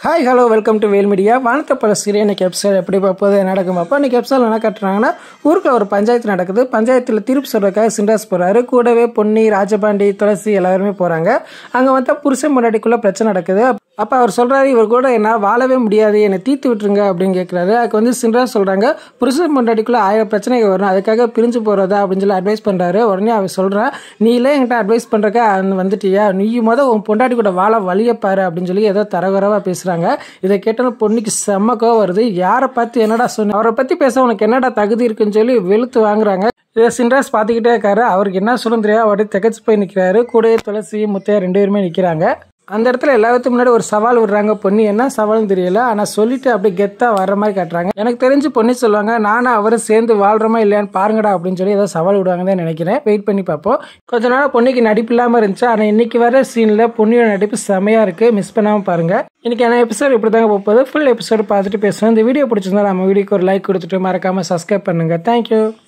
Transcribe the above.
hi hello welcome to Vel media வானத்தை பல சிறிய இன்னைக்கு எபிசோட் எப்படி பார்ப்போது நடக்கும் அப்போ இன்னைக்கு எபிசோட் என்ன கட்டுறாங்கன்னா ஊருக்குள்ள ஒரு பஞ்சாயத்து நடக்குது பஞ்சாயத்தில் தீர்ப்பு சொல்றதுக்காக சின்ராஸ் போறாரு கூடவே பொன்னி ராஜபாண்டி துளசி எல்லாருமே போறாங்க அங்க வந்தா புருஷன் முன்னாடிக்குள்ள பிரச்சனை நடக்குது அப்ப அவர் சொல்றாரு இவர் கூட என்னால் வாழவே முடியாது என்னை தீர்த்து விட்டுருங்க அப்படின்னு கேட்குறாரு அதுக்கு வந்து சின்ராஸ் சொல்றாங்க புருஷன் முன்னாடிக்குள்ள ஆயிரம் பிரச்சனைகள் வரும் அதுக்காக பிரிஞ்சு போறதா அப்படின்னு சொல்லி அட்வைஸ் பண்றாரு உடனே அவர் சொல்றான் நீ இல்லை என்கிட்ட அட்வைஸ் பண்றக்க வந்துட்டியா நீ முத உன் பொண்டாட்டி கூட வாழ வழிய பாரு அப்படின்னு சொல்லி ஏதோ தரகுறவா பேசுறாங்க இதை கேட்டோன்னு பொண்ணுக்கு செம்ம கோவம் வருது யாரை பார்த்து என்னடா சொன்ன அவரை பத்தி பேச உனக்கு என்னடா தகுதி இருக்குன்னு சொல்லி வெளுத்து வாங்குறாங்க இதை சின்ராஸ் பார்த்துக்கிட்டே இருக்காரு அவருக்கு என்ன சொல்லணும் தெரியாது அவரு திகச்சு போய் நிற்கிறாரு கூடயே துளசி முத்தையா ரெண்டு பேருமே நிற்கிறாங்க அந்த இடத்துல எல்லாத்துக்கும் முன்னாடி ஒரு சவால் விடுறாங்க பொண்ணு என்ன சவால்னு தெரியல ஆனால் சொல்லிட்டு அப்படியே கெத்தா வர்ற மாதிரி காட்டுறாங்க எனக்கு தெரிஞ்சு பொண்ணு சொல்லுவாங்க நானும் அவரும் சேர்ந்து வாழ்றோமா இல்லையான்னு பாருங்கடா அப்படின்னு சொல்லி ஏதோ சவால் விடுவாங்க தான் நினைக்கிறேன் வெயிட் பண்ணி பார்ப்போம் கொஞ்ச நாள் பொண்ணுக்கு நடிப்பு இல்லாமல் இருந்துச்சு ஆனால் இன்னைக்கு வர சீனில் பொண்ணியோட நடிப்பு செமையா இருக்கு மிஸ் பண்ணாமல் பாருங்க இன்னைக்கு என்ன எபிசோட் இப்படி தாங்க போகுது ஃபுல் எபிசோடு பார்த்துட்டு பேசுவேன் இந்த வீடியோ பிடிச்சிருந்தா நம்ம வீடியோக்கு ஒரு லைக் கொடுத்துட்டு மறக்காம சப்ஸ்கிரைப் பண்ணுங்க தேங்க்யூ